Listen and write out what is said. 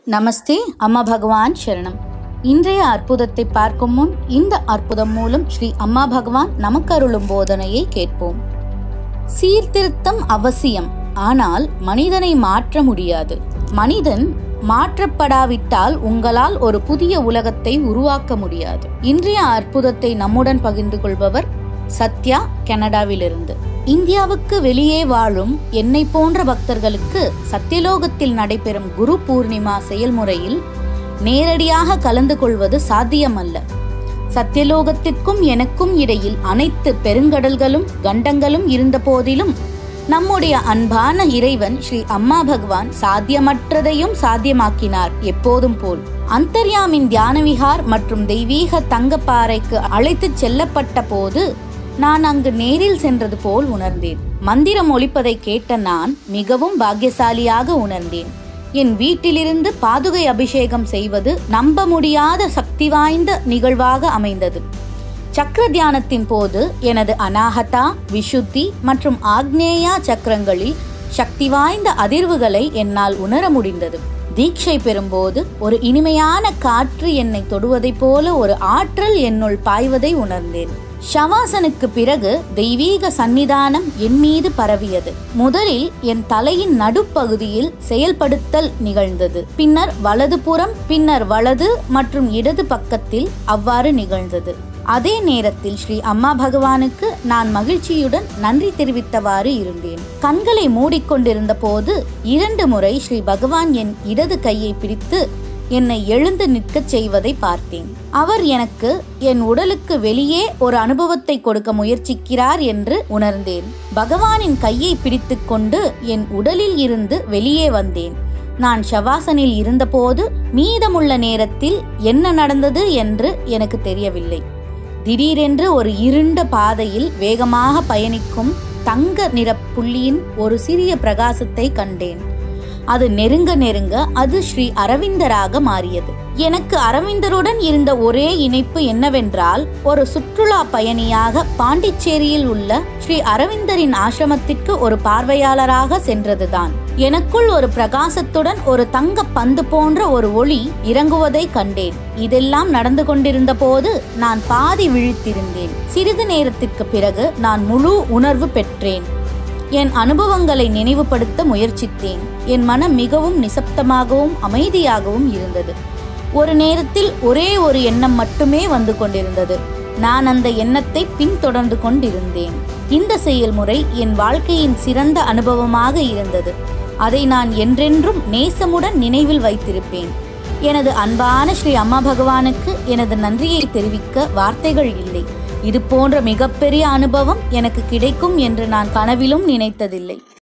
நமஸ்தே அம்மா பகவான் சரணம் இன்றைய அற்புதத்தை பார்க்கும் முன் இந்த அற்புதம் மூலம் ஸ்ரீ அம்மா பகவான் நமக்கு அருளும் போதனையை கேட்போம் சீர்திருத்தம் அவசியம் ஆனால் மனிதனை மாற்ற முடியாது மனிதன் மாற்றப்படாவிட்டால் உங்களால் ஒரு புதிய உலகத்தை உருவாக்க முடியாது இன்றைய அற்புதத்தை நம்முடன் பகிர்ந்து கொள்பவர் சத்யா கனடாவிலிருந்து இந்தியாவுக்கு வெளியே வாழும் என்னை போன்ற பக்தர்களுக்கு சத்தியலோகத்தில் நடைபெறும் குரு பூர்ணிமா செயல்முறையில் நேரடியாக கலந்து கொள்வது சாத்தியமல்ல சத்தியலோகத்திற்கும் எனக்கும் இடையில் அனைத்து பெருங்கடல்களும் கண்டங்களும் இருந்த போதிலும் நம்முடைய அன்பான இறைவன் ஸ்ரீ அம்மா பகவான் சாத்தியமற்றதையும் சாத்தியமாக்கினார் எப்போதும் போல் அந்தர்யாமின் தியானவிகார் மற்றும் தெய்வீக தங்கப்பாறைக்கு அழைத்துச் செல்லப்பட்ட போது நான் அங்கு நேரில் சென்றது போல் உணர்ந்தேன் மந்திரம் ஒலிப்பதை கேட்ட நான் மிகவும் பாக்கியசாலியாக உணர்ந்தேன் என் வீட்டிலிருந்து பாதுகை அபிஷேகம் செய்வது நம்ப முடியாத சக்தி வாய்ந்த நிகழ்வாக அமைந்தது சக்கர தியானத்தின் போது எனது அனாகதா விசுத்தி மற்றும் ஆக்னேயா சக்கரங்களில் சக்தி வாய்ந்த அதிர்வுகளை என்னால் உணர முடிந்தது தீட்சை பெறும்போது ஒரு இனிமையான காற்று என்னை தொடுவதைப் போல ஒரு ஆற்றல் என்னுள் பாய்வதை உணர்ந்தேன் ஷவாசனுக்கு பிறகு தெய்வீக சன்னிதானம் என் மீது பரவியது முதலில் என் தலையின் நடுப்பகுதியில் செயல்படுத்தல் நிகழ்ந்தது பின்னர் வலதுபுறம் பின்னர் வலது மற்றும் இடது பக்கத்தில் அவ்வாறு நிகழ்ந்தது அதே நேரத்தில் ஸ்ரீ அம்மா பகவானுக்கு நான் மகிழ்ச்சியுடன் நன்றி தெரிவித்தவாறு இருந்தேன் கண்களை மூடிக்கொண்டிருந்த போது இரண்டு முறை ஸ்ரீ பகவான் என் இடது கையை பிடித்து என்னை எழுந்து நிற்கச் செய்வதை பார்த்தேன் அவர் எனக்கு என் உடலுக்கு வெளியே ஒரு அனுபவத்தை கொடுக்க முயற்சிக்கிறார் என்று உணர்ந்தேன் பகவானின் கையை பிடித்துக்கொண்டு என் உடலில் இருந்து வெளியே வந்தேன் நான் ஷவாசனில் இருந்தபோது மீதமுள்ள நேரத்தில் என்ன நடந்தது என்று எனக்கு தெரியவில்லை திடீரென்று ஒரு இருண்ட பாதையில் வேகமாக பயணிக்கும் தங்க நிற புள்ளியின் ஒரு சிறிய பிரகாசத்தை கண்டேன் அது நெருங்க நெருங்க அது ஸ்ரீ அரவிந்தராக மாறியது எனக்கு அரவிந்தருடன் இருந்த ஒரே இணைப்பு என்னவென்றால் ஒரு சுற்றுலா பயணியாக பாண்டிச்சேரியில் உள்ள ஸ்ரீ அரவிந்தரின் ஆசிரமத்திற்கு ஒரு பார்வையாளராக சென்றதுதான் எனக்குள் ஒரு பிரகாசத்துடன் ஒரு தங்க பந்து போன்ற ஒரு ஒளி இறங்குவதை கண்டேன் இதெல்லாம் நடந்து கொண்டிருந்த போது நான் பாதி விழித்திருந்தேன் சிறிது நேரத்திற்கு பிறகு நான் முழு உணர்வு பெற்றேன் என் அனுபவங்களை நினைவுபடுத்த முயற்சித்தேன் என் மனம் மிகவும் நிசப்தமாகவும் அமைதியாகவும் இருந்தது ஒரு நேரத்தில் ஒரே ஒரு எண்ணம் மட்டுமே வந்து கொண்டிருந்தது நான் அந்த எண்ணத்தை பின்தொடர்ந்து கொண்டிருந்தேன் இந்த செயல்முறை என் வாழ்க்கையின் சிறந்த அனுபவமாக இருந்தது அதை நான் என்றென்றும் நேசமுடன் நினைவில் வைத்திருப்பேன் எனது அன்பான ஸ்ரீ அம்மா பகவானுக்கு எனது நன்றியை தெரிவிக்க வார்த்தைகள் இல்லை இது போன்ற மிகப்பெரிய அனுபவம் எனக்கு கிடைக்கும் என்று நான் கனவிலும் நினைத்ததில்லை